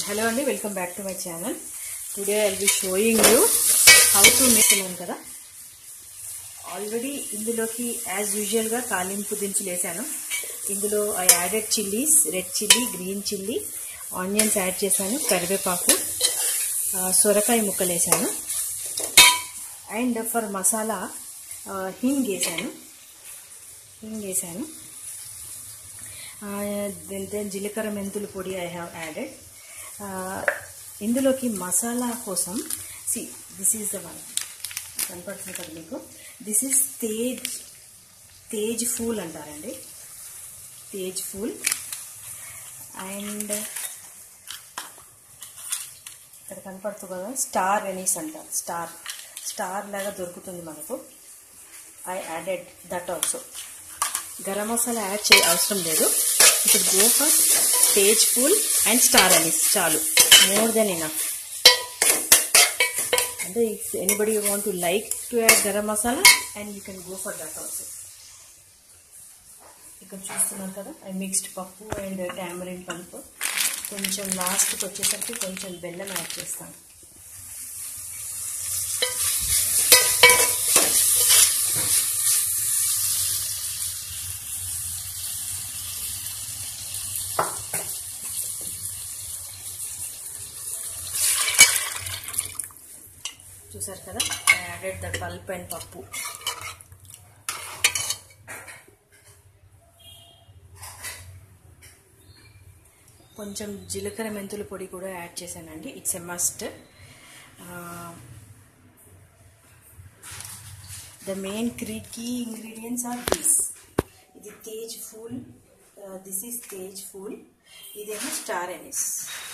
hello అండి welcome back to my channel today I be showing you how to make కదా already ఇందులోకి as యూజువల్గా తాలింపు దినుసులు వేసాను ఇందులో I added chillies red chilli green chilli onions add చేశాను కరివేపాకు ఆ, సొరకాయ ముక్కలు వేసాను అండ్ ఫర్ మసాలా హింగ్ వేసాను హింగ్ వేసాను దెన్ దెన్ జీలకర్ర మెంతుల పొడి ఐ హ్యావ్ యాడెడ్ ఇందులోకి మసాలా కోసం see this is the one కనపడుతుంది కదా మీకు దిస్ ఈజ్ తేజ్ తేజ్ ఫూల్ అంటారండి తేజ్ ఫూల్ అండ్ ఇక్కడ కనపడుతుంది కదా స్టార్ ఎనీస్ అంటారు స్టార్ స్టార్ లాగా దొరుకుతుంది మనకు I added that also garam masala add చే అవసరం లేదు ఇప్పుడు గో ఫర్ తేజ్ ఫుల్ అండ్ స్టార్ అనిస్ చాలు మోర్ దెన్ ఇనఫ్ అంటే if anybody you want to like to add garam masala and you can go for that also ఇక్కడ చూస్తున్నారు కదా ఐ మిక్స్డ్ పప్పు అండ్ టామరిన్ పల్పు కొంచెం లాస్ట్కి వచ్చేసరికి కొంచెం బెల్లం యాడ్ చేస్తాను చూసారు కదా I added the pulp and పప్పు కొంచెం జీలకర్ర మెంతుల పొడి కూడా యాడ్ చేశానండి it's a must the main క్రీ కీ ఇంగ్రీడియంట్స్ ఆర్ దిస్ ఇది తేజ్ ఫూల్ దిస్ ఈస్ తేజ్ ఫూల్ ఇదేమో స్టార్ ఎనిస్